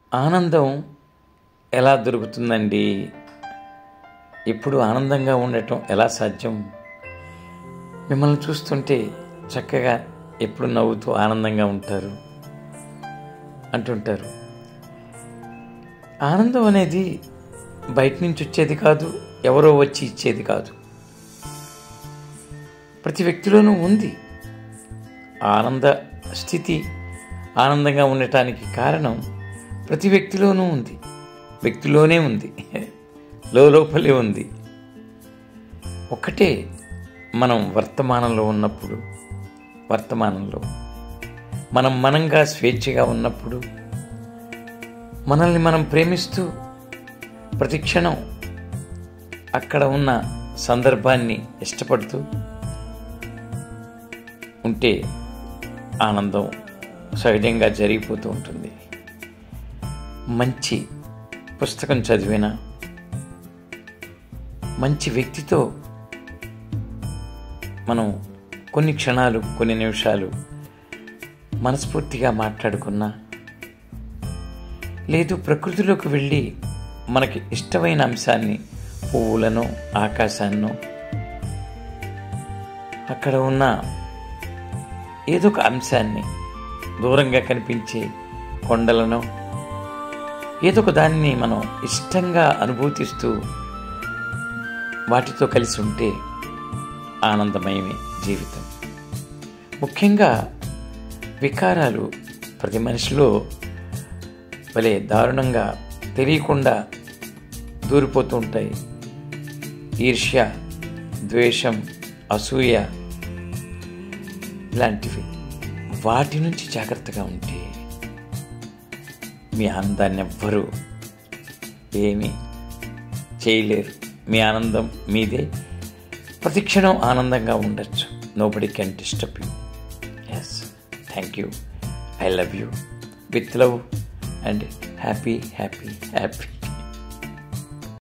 ఆనందం ఎలా దొరుకుతుందండి ఇప్పుడు ఆనందంగా ఉండటం ఎలా సాధ్యం మిమ్మల్ని చూస్తుంటే చక్కగా ఎప్పుడు నవ్వుతూ ఆనందంగా ఉంటారు అంటుంటారు ఆనందం అనేది బయట నుంచి వచ్చేది కాదు ఎవరో వచ్చి ఇచ్చేది కాదు ప్రతి వ్యక్తిలోనూ ఉంది ఆనంద స్థితి ఆనందంగా ఉండటానికి కారణం ప్రతి వ్యక్తిలోనూ ఉంది వ్యక్తిలోనే ఉంది లోపలే ఉంది ఒకటే మనం వర్తమానంలో ఉన్నప్పుడు వర్తమానంలో మనం మనంగా స్వేచ్ఛగా ఉన్నప్పుడు మనల్ని మనం ప్రేమిస్తూ ప్రతి క్షణం అక్కడ ఉన్న సందర్భాన్ని ఇష్టపడుతూ ఉంటే ఆనందం సహజంగా జరిగిపోతూ ఉంటుంది మంచి పుస్తకం చదివిన మంచి వ్యక్తితో మనం కొన్ని క్షణాలు కొన్ని నిమిషాలు మనస్ఫూర్తిగా మాట్లాడుకున్నా లేదు ప్రకృతిలోకి వెళ్ళి మనకి ఇష్టమైన అంశాన్ని పువ్వులను ఆకాశాన్నో అక్కడ ఉన్న ఏదో ఒక అంశాన్ని దూరంగా కనిపించే కొండలను ఏదో ఒక దాన్ని మనం ఇష్టంగా అనుభూతిస్తూ వాటితో కలిసి ఉంటే ఆనందమయమే జీవితం ముఖ్యంగా వికారాలు ప్రతి మనిషిలో భలే దారుణంగా తెలియకుండా దూరిపోతూ ఉంటాయి ఈర్ష్య ద్వేషం అసూయ ఇలాంటివి వాటి నుంచి జాగ్రత్తగా ఉంటే మీ ఆనందాన్ని ఎవ్వరూ ఏమీ చేయలేరు మీ ఆనందం మీదే ప్రతిక్షణం ఆనందంగా ఉండొచ్చు nobody can disturb you yes thank you I love you with love and happy happy happy